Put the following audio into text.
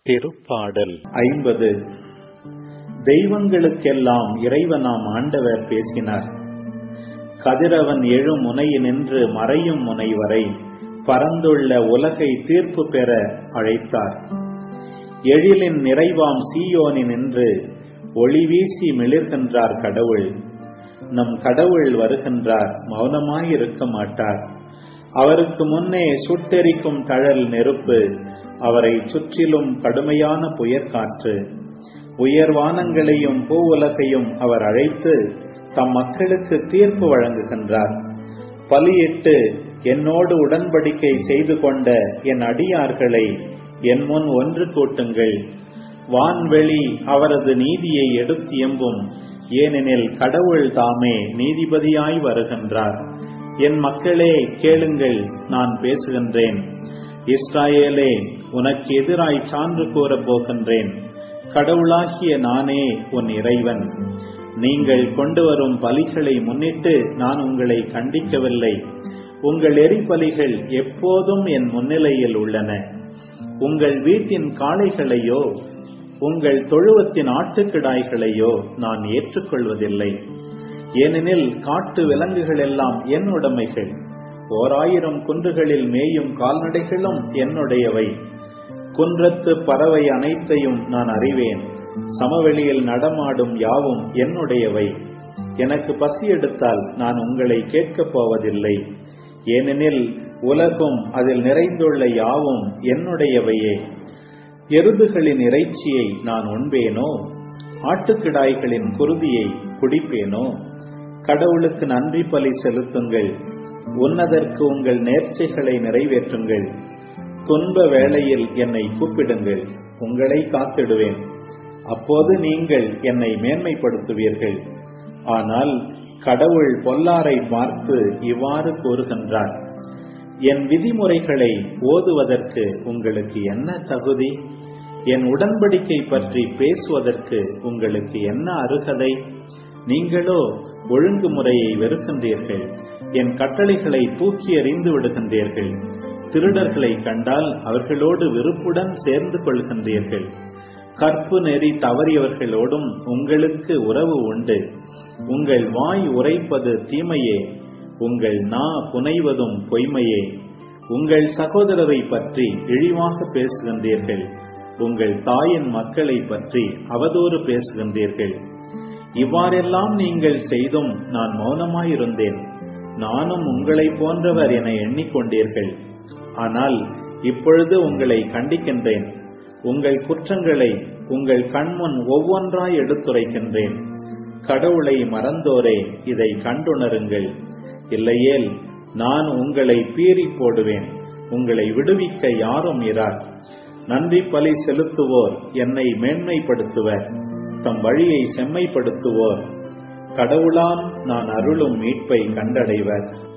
திருப்பாடல் ஐம்பது தெய்வங்களுக்கெல்லாம் இறைவனாம் ஆண்டவர் பேசினார் கதிரவன் எழு முனையினின்று மறையும் முனை வரை பரந்துள்ள உலகை தீர்ப்பு பெற அழைத்தார் எழிலின் நிறைவாம் சீயோனினின்று ஒளி வீசி மிளிர்கின்றார் கடவுள் நம் கடவுள் வருகின்றார் மௌனமாயிருக்க மாட்டார் அவருக்கு முன்னே சுட்டெரிக்கும் தழல் நெருப்பு அவரை சுற்றிலும் கடுமையான புயற்காற்று உயர்வானங்களையும் பூவுலகையும் அவர் அழைத்து தம் மக்களுக்கு தீர்ப்பு வழங்குகின்றார் பலியிட்டு என்னோடு உடன்படிக்கை செய்து கொண்ட என் அடியார்களை என் முன் ஒன்று கூட்டுங்கள் வான்வெளி அவரது நீதியை எடுத்தியம்பும் ஏனெனில் கடவுள் தாமே நீதிபதியாய் வருகின்றார் என் மக்களே கேளுங்கள் நான் பேசுகின்றேன் இஸ்ராயேலே உனக்கு எதிராய் சான்று கூறப் போகின்றேன் கடவுளாகிய நானே உன் இறைவன் நீங்கள் கொண்டு வரும் பலிகளை முன்னிட்டு நான் உங்களை கண்டிக்கவில்லை உங்கள் எரிபலிகள் எப்போதும் என் முன்னிலையில் உள்ளன உங்கள் வீட்டின் காளைகளையோ உங்கள் தொழுவத்தின் ஆட்டுக்கிடாய்களையோ நான் ஏற்றுக்கொள்வதில்லை ஏனெனில் காட்டு விலங்குகள் எல்லாம் என் உடைமைகள் ஓர் ஆயிரம் குன்றுகளில் மேயும் கால்நடைகளும் என்னுடையவை குன்றத்து பறவை அனைத்தையும் நான் அறிவேன் சமவெளியில் நடமாடும் யாவும் என்னுடையவை எனக்கு பசி எடுத்தால் நான் உங்களை கேட்கப் போவதில்லை ஏனெனில் உலகும் அதில் நிறைந்துள்ள யாவும் என்னுடையவையே எருதுகளின் இறைச்சியை நான் உண்பேனோ ஆட்டுக்கிடாய்களின் குருதியை குடிப்பேனோ கடவுளுக்கு நன்றி பலி செலுத்துங்கள் உன்னதற்கு உங்கள் நேர்ச்சைகளை நிறைவேற்றுங்கள் துன்ப வேளையில் என்னை கூப்பிடுங்கள் உங்களை காத்திடுவேன் அப்போது நீங்கள் என்னை மேன்மைப்படுத்துவீர்கள் ஆனால் கடவுள் பொல்லாரை பார்த்து இவ்வாறு கூறுகின்றார் என் விதிமுறைகளை ஓதுவதற்கு உங்களுக்கு என்ன தகுதி என் உடன்படிக்கை பற்றி பேசுவதற்கு உங்களுக்கு என்ன அருகதை நீங்களோ ஒழுங்குமுறையை வெறுக்கின்றீர்கள் என் கட்டளைகளை தூக்கி எறிந்து விடுகின்றீர்கள் திருடர்களை கண்டால் அவர்களோடு விருப்புடன் சேர்ந்து கொள்கின்றீர்கள் கற்பு நெறி தவறியவர்களோடும் உங்களுக்கு உறவு உண்டு உங்கள் வாய் உரைப்பது தீமையே உங்கள் நா புனைவதும் பொய்மையே உங்கள் சகோதரரை பற்றி இழிவாக பேசுகின்றீர்கள் உங்கள் தாயின் மக்களை பற்றி அவதூறு பேசுகின்றீர்கள் இவ்வாறெல்லாம் நீங்கள் செய்தும் நான் மௌனமாயிருந்தேன் நானும் உங்களை போன்றவர் என எண்ணிக்கொண்டீர்கள் ஆனால் இப்பொழுது உங்களை கண்டிக்கின்றேன் உங்கள் குற்றங்களை உங்கள் கண்முன் ஒவ்வொன்றாய் எடுத்துரைக்கின்றேன் கடவுளை மறந்தோரே இதை கண்டுணருங்கள் இல்லையேல் நான் உங்களை பீறி போடுவேன் உங்களை விடுவிக்க யாரும் இரார் நன்றி பலி செலுத்துவோர் என்னை மேன்மைப்படுத்துவர் தம் வழியை செம்மைப்படுத்துவோர் கடவுளாம் நான் அருளும் மீட்பை கண்டடைவர்